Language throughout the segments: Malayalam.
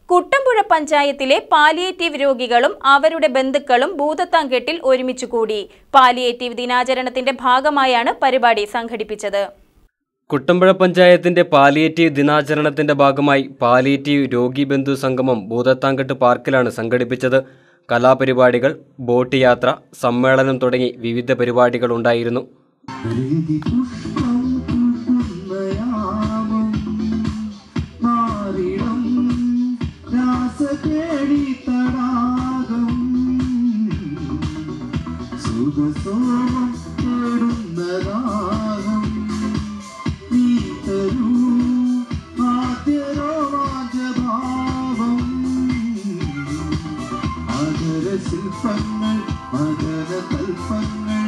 കുട്ടമ്പുഴ പഞ്ചായത്തിലെ പാലിയേറ്റീവ് രോഗികളും അവരുടെ ബന്ധുക്കളും ഭൂതത്താങ്കെട്ടിൽ ഒരുമിച്ച് കൂടി പാലിയേറ്റീവ് ദിനാചരണത്തിന്റെ ഭാഗമായാണ് പരിപാടി സംഘടിപ്പിച്ചത് കുട്ടമ്പുഴ പഞ്ചായത്തിന്റെ പാലിയേറ്റീവ് ദിനാചരണത്തിന്റെ ഭാഗമായി പാലിയേറ്റീവ് രോഗി ബന്ധു സംഗമം ഭൂതത്താങ്കെട്ട് പാർക്കിലാണ് സംഘടിപ്പിച്ചത് കലാപരിപാടികൾ ബോട്ട് യാത്ര സമ്മേളനം തുടങ്ങി വിവിധ പരിപാടികൾ ഉണ്ടായിരുന്നു ഹരിതി പുഷ്പം പൂക്കുന്നയാമം മാറിടം രാസകേളി തടാകം സുഖസോമം തേടുന്നതാകം നീ തരൂ ആദ്യരോമാഞ്ചഭാവം മകര ശില്പങ്ങൾ മകര കൽപ്പങ്ങൾ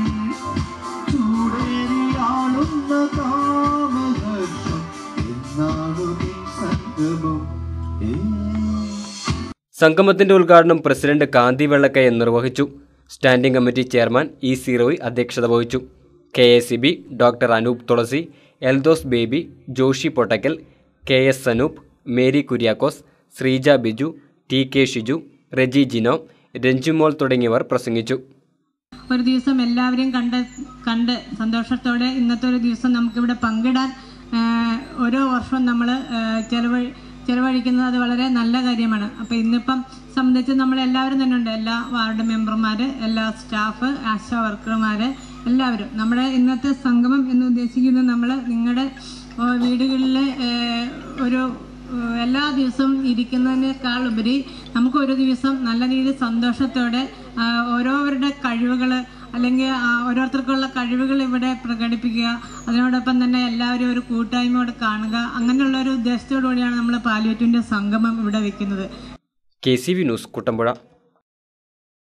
ചൂടേറിയാളുന്ന കാമഹർഷം എന്നാണു നീ സംഗമം ഏ സംഗമത്തിന്റെ ഉദ്ഘാടനം പ്രസിഡന്റ് കാന്തി വെള്ളക്കയ നിർവഹിച്ചു standing committee chairman E C Roy അധ്യക്ഷത വഹിച്ചു K S C B doctor Anoop Thulasi Eldhose Baby Joshy Pottakkal K S Sanoop Mary Kuriakose Sreeja Biju T K Shiju Reji Jino Ranjumol തുടങ്ങിയവർ പ്രസംഗിച്ചു ഒരു ദിവസം എല്ലാവരെയും കണ്ട് കണ്ട് സന്തോഷത്തോടെ ഇന്നത്തെ ഒരു ദിവസം നമുക്കിവിടെ പങ്കിടാൻ ആ, ഓരോ വർഷവും നമ്മൾ ചെലവഴി ചെലവഴിക്കുന്നത് അത് വളരെ നല്ല കാര്യമാണ് അപ്പോൾ ഇന്നിപ്പം സംബന്ധിച്ച് നമ്മൾ എല്ലാവരും തന്നെ ഉണ്ട് എല്ലാ വാർഡ് മെമ്പർമാർ എല്ലാ സ്റ്റാഫ് ആശാ വർക്കർമാർ എല്ലാവരും നമ്മുടെ ഇന്നത്തെ സംഗമം എന്ന് ഉദ്ദേശിക്കുന്നത് നമ്മൾ നിങ്ങളുടെ വീടുകളിൽ ഒരു ഏഹ് എല്ലാ ദിവസവും ഇരിക്കുന്നതിനേക്കാൾ ഉപരി നമുക്ക് ഒരു ദിവസം നല്ല രീതിയിൽ സന്തോഷത്തോടെ ആ, ഓരോരുവരുടെ കഴിവുകൾ അല്ലെങ്കിൽ ആ, ഓരോരുത്തർക്കുള്ള കഴിവുകൾ ഇവിടെ പ്രകടിപ്പിക്കുക അതിനോടൊപ്പം തന്നെ എല്ലാവരും ഒരു കൂട്ടായ്മയോടെ കാണുക അങ്ങനെയുള്ള ഒരു ഉദ്ദേശത്തോടു കൂടിയാണ് നമ്മൾ പാലിയേറ്റിൻ്റെ സംഗമം ഇവിടെ വെക്കുന്നത് K C V news Kuttampuzha